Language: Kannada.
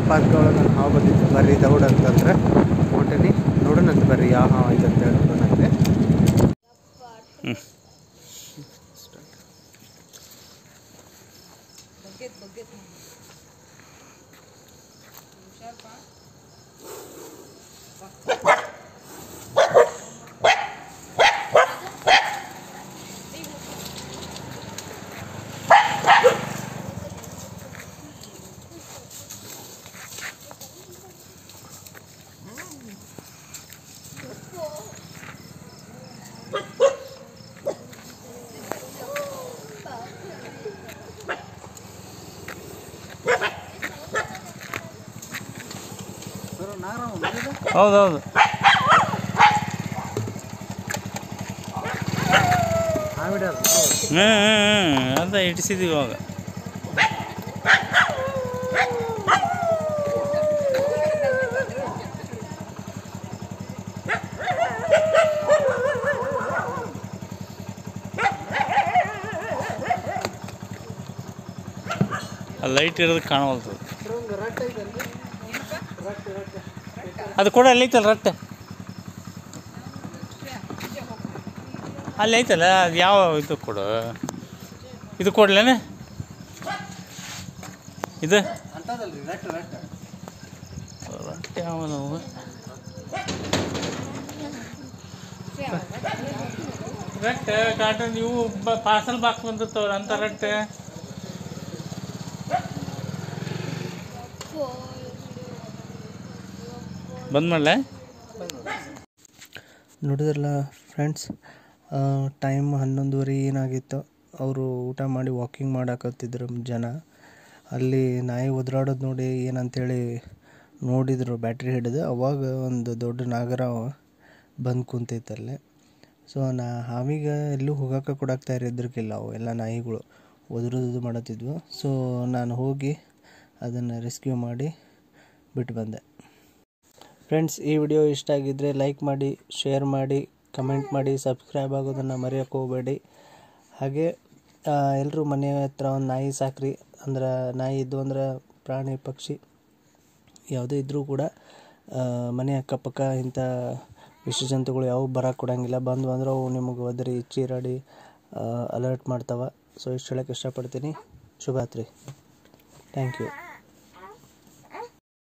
ಪಾರ್ಕ್ ಒಳಗೆ ಹಾವು ಬಂದಿತ್ತು ಬರ್ರಿ ದೌಡ್ ಅಂತಂದ್ರೆ ಹೊಂಟೀನಿ ನೋಡೋಣಂತ ಬರ್ರಿ ಯಾವ ಹಾವು ಐತೆ ಅಂತ ಹೇಳಿ ನೋಡೋಣಂತೆ ಹ್ಞೂ ಹೌದೌದು ಹಾವಿಡ ಹ್ಞೂ ಹ್ಞೂ ಅದ ಇಡಿಸಿದ್ದೀವಿ ಇವಾಗ ಲೈಟ್ ಇರೋದು ಕಾಣವಲ್ತದೆ ಅದು ಕೂಡ ಅಲ್ಲಿ ಐತಲ್ಲ ರಟ್ಟೆ ಅಲ್ಲಿ ಐತಲ್ಲ ಅದು ಯಾವ ಇದು ಕೊಡು ಇದು ಕೊಡ್ಲೇನೆ ಇದು ಅಂತದಲ್ರಿ ರಟ್ ರಟ್ ರಟ್ಟೆ ಯಾವನವು ರಟ್ಟೆ ಕಾಟನ್ ಇವು ಪಾರ್ಸಲ್ ಬಾಕ್ಸ್ ಬಂದಿರ್ತಾವಲ್ಲ ಅಂತ ರಟ್ಟೆ ಬಂದ್ ಮಾಡಲೆ ನೋಡಿದ್ರಲ್ಲ ಫ್ರೆಂಡ್ಸ್ ಟೈಮ್ ಹನ್ನೊಂದುವರೆ ಏನಾಗಿತ್ತು ಅವರು ಊಟ ಮಾಡಿ ವಾಕಿಂಗ್ ಮಾಡಾಕತ್ತಿದ್ರು ಜನ ಅಲ್ಲಿ ನಾಯಿ ಒದ್ರಾಡೋದು ನೋಡಿ ಏನಂತೇಳಿ ನೋಡಿದ್ರು ಬ್ಯಾಟ್ರಿ ಹಿಡಿದು ಅವಾಗ ಒಂದು ದೊಡ್ಡ ನಾಗರ ಬಂದು ಕುಂತೈತಲ್ಲೇ ಸೊ ನಾ ಹಾವಿಗೆ ಎಲ್ಲೂ ಹೋಗೋಕೆ ಕೊಡಕ್ಕೆ ತಯಾರಿದ್ರಕ್ಕಿಲ್ಲ ಅವು ಎಲ್ಲ ನಾಯಿಗಳು ಒದ್ರೋದು ಮಾಡತ್ತಿದ್ವು ಸೊ ನಾನು ಹೋಗಿ ಅದನ್ನು ರೆಸ್ಕ್ಯೂ ಮಾಡಿ ಬಿಟ್ಟು ಬಂದೆ ಫ್ರೆಂಡ್ಸ್ ಈ ವಿಡಿಯೋ ಇಷ್ಟ ಆಗಿದ್ದರೆ ಲೈಕ್ ಮಾಡಿ ಶೇರ್ ಮಾಡಿ ಕಮೆಂಟ್ ಮಾಡಿ ಸಬ್ಸ್ಕ್ರೈಬ್ ಆಗೋದನ್ನು ಮರೆಯೋಕೆ ಹೋಗಬೇಡಿ ಹಾಗೆ ಎಲ್ಲರೂ ಮನೆ ಹತ್ರ ಒಂದು ನಾಯಿ ಸಾಕ್ರಿ ಅಂದ್ರೆ ನಾಯಿ ಇದ್ದು ಅಂದ್ರೆ ಪ್ರಾಣಿ ಪಕ್ಷಿ ಯಾವುದೇ ಇದ್ದರೂ ಕೂಡ ಆ, ಮನೆ ಅಕ್ಕಪಕ್ಕ ಇಂಥ ವಿಷ ಜಂತುಗಳು ಯಾವ ಬರೋಕೆ ಕೊಡಂಗಿಲ್ಲ ಬಂದು ಅಂದ್ರೆ ಅವು ನಿಮಗೆ ಒದರಿ ಚೀರಾಡಿ ಅಲರ್ಟ್ ಮಾಡ್ತಾವೆ ಸೊ ಇಷ್ಟು ಹೇಳೋಕ್ಕೆ ಇಷ್ಟಪಡ್ತೀನಿ ಶುಭರಾತ್ರಿ ಥ್ಯಾಂಕ್ ಯು